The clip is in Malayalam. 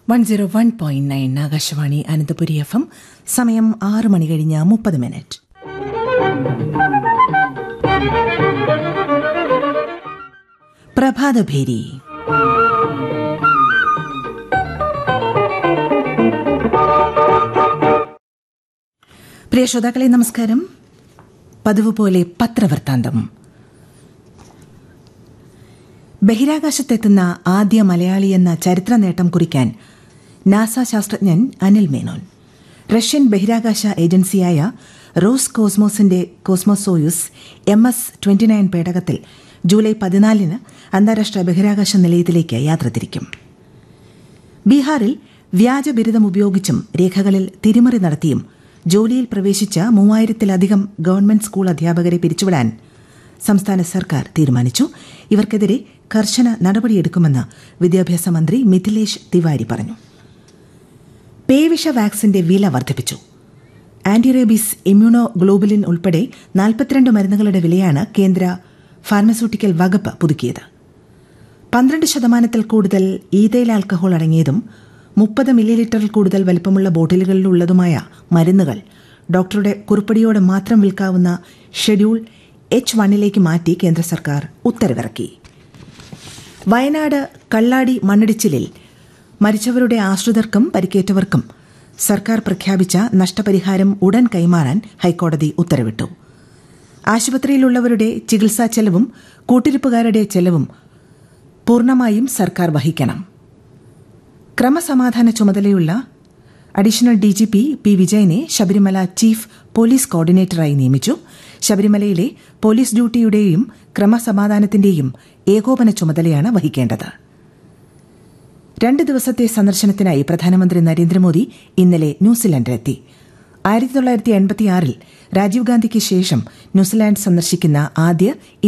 one zero one point nine Akashvani Ananthapuri F M സമയം ആറ് മണി കഴിഞ്ഞ് മുപ്പത് മിനിറ്റ് പ്രഭാതഭേരി പ്രിയ ശ്രോതാക്കളെ നമസ്കാരം പതിവ് പോലെ പത്രവൃത്താന്തം ബഹിരാകാശത്തെത്തുന്ന ആദ്യ മലയാളി എന്ന ചരിത്ര നേട്ടം കുറിക്കാൻ നാസ ശാസ്ത്രജ്ഞൻ അനിൽ മേനോൻ റഷ്യൻ ബഹിരാകാശ ഏജൻസിയായ റോസ് കോസ്മോസിന്റെ കോസ്മോസോയുസ് എം എസ് ട്വന്റി നയൻ പേടകത്തിൽ ജൂലൈ പതിനാലിന് അന്താരാഷ്ട്ര ബഹിരാകാശ നിലയത്തിലേക്ക് യാത്ര തിരിക്കും ബീഹാറിൽ വ്യാജ ബിരുദം ഉപയോഗിച്ചും രേഖകളിൽ തിരിമറി നടത്തിയും ജോലിയിൽ പ്രവേശിച്ച മൂവായിരത്തിലധികം ഗവൺമെന്റ് സ്കൂൾ അധ്യാപകരെ പിരിച്ചുവിടാൻ സംസ്ഥാന സർക്കാർ തീരുമാനിച്ചു ഇവർക്കെതിരെ കർശന നടപടിയെടുക്കുമെന്ന് വിദ്യാഭ്യാസ മന്ത്രി മിഥിലേഷ് തിവാരി പറഞ്ഞു പേവിഷ വാക്സിന്റെ വില വർദ്ധിപ്പിച്ചു ആന്റിറേബീസ് ഇമ്മ്യൂണോ ഗ്ലോബുലിൻ ഉൾപ്പെടെ നാൽപ്പത്തിരണ്ട് മരുന്നുകളുടെ വിലയാണ് കേന്ദ്ര ഫാർമസ്യൂട്ടിക്കൽ വകുപ്പ് പുതുക്കിയത് പന്ത്രണ്ട് ശതമാനത്തിൽ കൂടുതൽ ഈതയിൽ ആൽക്കഹോൾ അടങ്ങിയതും മുപ്പത് മില്ലി ലിറ്ററിൽ കൂടുതൽ വലിപ്പമുള്ള ബോട്ടിലുകളിലുള്ളതുമായ മരുന്നുകൾ ഡോക്ടറുടെ കുറിപ്പടിയോടെ മാത്രം വിൽക്കാവുന്ന ഷെഡ്യൂൾ എച്ച് വണ്ണിലേക്ക് മാറ്റി കേന്ദ്ര സർക്കാർ ഉത്തരവിറക്കി വയനാട് കള്ളാടി മണ്ണിടിച്ചിലിൽ മരിച്ചവരുടെ ആശ്രിതർക്കും പരിക്കേറ്റവർക്കും സർക്കാർ പ്രഖ്യാപിച്ച നഷ്ടപരിഹാരം ഉടൻ കൈമാറാൻ ഹൈക്കോടതി ഉത്തരവിട്ടു ആശുപത്രിയിലുള്ളവരുടെ ചികിത്സാ ചെലവും കൂട്ടിരിപ്പുകാരുടെ ചെലവും പൂർണ്ണമായും സർക്കാർ വഹിക്കണം ക്രമസമാധാന ചുമതലയുള്ള അഡീഷണൽ ഡിജിപി പി വിജയനെ ശബരിമല ചീഫ് പോലീസ് കോർഡിനേറ്ററായി നിയമിച്ചു ശബരിമലയിലെ പോലീസ് ഡ്യൂട്ടിയുടെയും ക്രമസമാധാനത്തിന്റെയും ഏകോപന ചുമതലയാണ് വഹിക്കേണ്ടത് രണ്ട് ദിവസത്തെ സന്ദർശനത്തിനായി പ്രധാനമന്ത്രി നരേന്ദ്രമോദി ഇന്നലെ ന്യൂസിലൻഡിലെത്തി ആയിരത്തി തൊള്ളായിരത്തി എൺപത്തിയാറിൽ രാജീവ് ഗാന്ധിക്ക് ശേഷം ന്യൂസിലാൻഡ് സന്ദർശിക്കുന്ന ആദ്യ